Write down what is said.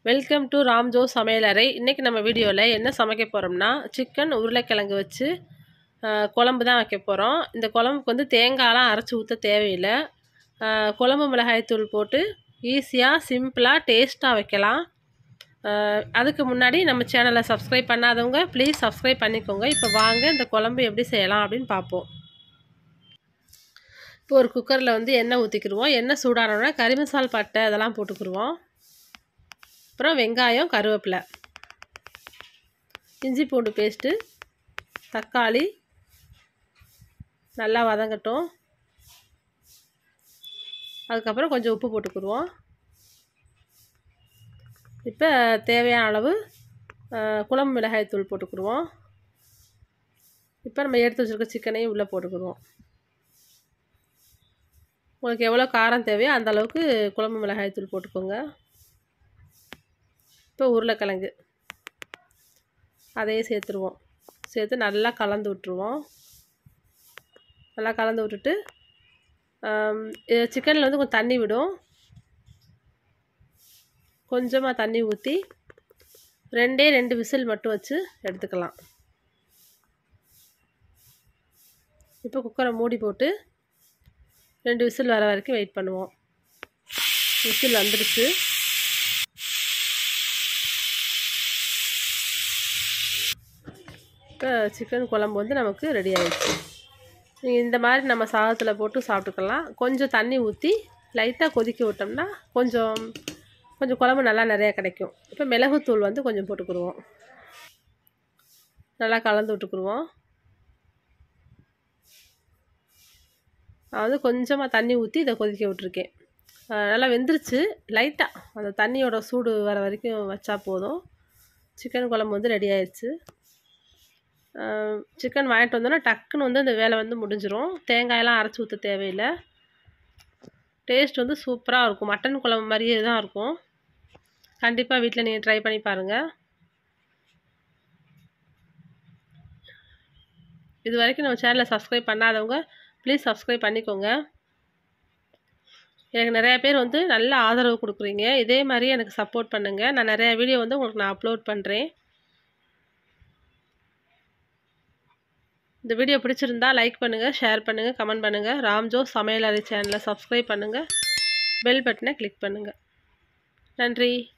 welcome to ராம்ஜோ சமையலறை இன்றைக்கி நம்ம வீடியோவில் என்ன சமைக்க போகிறோம்னா சிக்கன் உருளைக்கிழங்கு வச்சு ஆஹ், குழம்பு தான் வைக்க போகிறோம் இந்த குழம்புக்கு வந்து தேங்காயெலாம் அரைச்சி ஊற்ற தேவையில்லை ஆஹ், குழம்பு மிளகாய்த்தூள் போட்டு ஈஸியாக சிம்பிளாக டேஸ்ட்டாக வைக்கலாம் ஆஹ், அதுக்கு முன்னாடி நம்ம சேனலை சப்ஸ்கிரைப் பண்ணாதவங்க ப்ளீஸ் சப்ஸ்கிரைப் பண்ணிக்கோங்க இப்போ வாங்க இந்த குழம்பு எப்படி செய்யலாம் அப்படின்னு பார்ப்போம் இப்போ ஒரு குக்கரில் வந்து எண்ணெய் ஊற்றிக்கிடுவோம் எண்ணெய் சூடானோடனே கறி மசால் பட்டை அதெல்லாம் போட்டுக்கிடுவோம் அப்புறம் வெங்காயம் கருவேப்பிலை இஞ்சி பூண்டு பேஸ்ட்டு தக்காளி நல்லா வதங்கட்டும் அதுக்கப்புறம் கொஞ்சம் உப்பு போட்டுக்கிடுவோம் இப்போ தேவையான அளவு அஹ், குழம்பு மிளகாய் தூள் போட்டுக்கிடுவோம் இப்போ நம்ம எடுத்து வச்சுருக்க சிக்கனையும் உள்ளே போட்டுக்கிடுவோம் உங்களுக்கு எவ்வளோ காரம் தேவையோ அந்த அளவுக்கு குழம்பு மிளகாய் தூள் போட்டுக்கோங்க இப்போ உருளைக்கிழங்கு அதையே சேர்த்துருவோம் சேர்த்து நல்லா கலந்து விட்ருவோம் நல்லா கலந்து விட்டுட்டு சிக்கனில் வந்து கொஞ்சம் தண்ணி விடும் கொஞ்சமாக தண்ணி ஊற்றி ரெண்டே ரெண்டு விசில் மட்டும் வச்சு எடுத்துக்கலாம் இப்போ குக்கரை மூடி போட்டு ரெண்டு விசில் வர வரைக்கும் வெயிட் பண்ணுவோம் விசில் வந்துடுச்சு இப்போ சிக்கன் குழம்பு வந்து நமக்கு ரெடி ஆயிடுச்சு நீங்கள் இந்த மாதிரி நம்ம சாதத்தில் போட்டு சாப்பிட்டுக்கலாம் கொஞ்சம் தண்ணி ஊற்றி லைட்டாக கொதிக்க விட்டோம்னா கொஞ்சம் கொஞ்சம் குழம்பு நல்லா நிறையா கிடைக்கும் இப்போ மிளகுத்தூள் வந்து கொஞ்சம் போட்டுக்கிடுவோம் நல்லா கலந்து விட்டுக்குருவோம் நான் வந்து கொஞ்சமாக தண்ணி ஊற்றி இதை கொதிக்க விட்ருக்கேன் அஹ் நல்லா வெந்துருச்சு லைட்டாக அந்த தண்ணியோட சூடு வர வரைக்கும் வச்சா போதும் சிக்கன் குழம்பு வந்து ரெடி ஆயிடுச்சு சிக்கன் வாங்கிட்டு வந்தோன்னா டக்குன்னு வந்து இந்த வேலை வந்து முடிஞ்சிரும் தேங்காயெல்லாம் அரைச்சி ஊற்ற தேவையில்லை டேஸ்ட் வந்து சூப்பராக இருக்கும் மட்டன் குழம்பு மாதிரியே தான் இருக்கும் கண்டிப்பாக வீட்டில் நீங்கள் ட்ரை பண்ணி பாருங்கள் இது வரைக்கும் நம்ம சேனலை சப்ஸ்கிரைப் பண்ணாதவங்க ப்ளீஸ் சப்ஸ்கிரைப் பண்ணிக்கோங்க எனக்கு நிறையா பேர் வந்து நல்ல ஆதரவு கொடுக்குறீங்க இதே மாதிரி எனக்கு சப்போர்ட் பண்ணுங்கள் நான் நிறையா வீடியோ வந்து உங்களுக்கு நான் அப்லோட் பண்ணுறேன் இந்த வீடியோ பிடிச்சிருந்தா லைக் பண்ணுங்கள் ஷேர் பண்ணுங்கள் கமெண்ட் பண்ணுங்கள் ராம்ஜோ சமையலறை சேனலை சப்ஸ்கிரைப் பண்ணுங்கள் பெல் பட்டனை கிளிக் பண்ணுங்கள் நன்றி